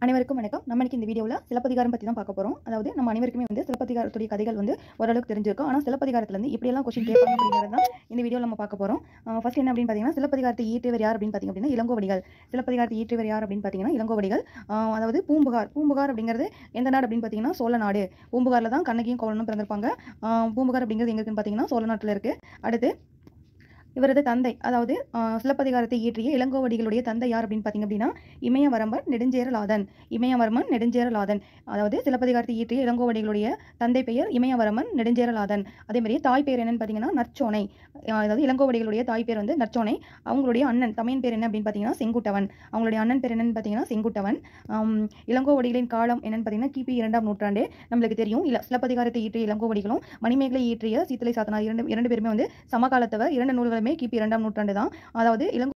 அனைவருக்கும் வணக்கம் நம்ம இன்னைக்கு இந்த வீடியோவில் சிலப்பதிகாரம் பற்றி தான் பார்க்க போகிறோம் அதாவது நம்ம அனைவருக்குமே வந்து சிலப்பதிகாரத்துடைய கதைகள் வந்து ஓரளவுக்கு தெரிஞ்சிருக்கும் ஆனால் சிலப்பதிகாரத்துலேருந்து இப்படியெல்லாம் கொஸ்டின் கேட்பாங்க அப்படிங்கிறது தான் இந்த வீடியோவில் நம்ம பார்க்க போகிறோம் ஃபர்ஸ்ட் என்ன அப்படின்னு பார்த்தீங்கன்னா சிலப்பதிகாரத்தை ஈற்றியவர் யார் அப்படின்னு பார்த்தீங்க அப்படின்னா இளங்கோவடிகள் சிலப்பதிகாரத்தை ஈற்றியவர் யார் அப்படின்னு பார்த்தீங்கன்னா இளங்கோவடிகள் ஆஹ் அதாவது பூம்புகார் பூம்புகார் அப்படிங்கிறது எந்த நாடு அப்படின்னு பார்த்தீங்கன்னா சோழ நாடு பூம்புகாரில் தான் கண்ணகியும் கோவலனும் பிறந்திருப்பாங்க ஆஹ் பூம்புகார் அப்படிங்கிறது எங்க இருக்குன்னு பார்த்தீங்கன்னா சோழ நாட்டில் இருக்குது அடுத்து இவரது தந்தை அதாவது ஆஹ் சிலப்பதிகாரத்தை இயற்றிய இளங்கோவடிகளுடைய தந்தை யார் அப்படின்னு பார்த்தீங்க அப்படின்னா இமயவரம்பன் நெடுஞ்சேரலாதன் இமயவர்மன் நெடுஞ்சேரலாதன் அதாவது சிலப்பதிகாரத்தை இயற்றிய இளங்கோவடிகளுடைய தந்தை பெயர் இமயவரமன் நெடுஞ்சேரலாதன் அதே மாதிரி தாய் பேர் என்னன்னு பார்த்தீங்கன்னா நற்சோனை ஆஹ் அதாவது இளங்கோவடிகளுடைய தாய் பேர் வந்து நற்சோனை அவங்களுடைய அண்ணன் தமையன் பேர் என்ன அப்படின்னு பார்த்தீங்கன்னா செங்குட்டவன் அவங்களுடைய அண்ணன் பேர் என்னன்னு பார்த்தீங்கன்னா செங்குட்டவன் ஆம், இளங்கோவடிகளின் காலம் என்னன்னு பார்த்தீங்கன்னா கிபி இரண்டாம் நூற்றாண்டு நம்மளுக்கு தெரியும் இல்ல சிலப்பதிகாரத்தை இயற்றிய இளங்கோவடிகளும் மணிமேகலை இயற்றிய சீத்தலை சாத்தனார் இரண்டு இரண்டு பேருமே வந்து சமகாலத்தவர் இரண்டு நூல்களுமே கிபி இரண்டாம் நூற்றாண்டு தான் அதாவது இளங்கோ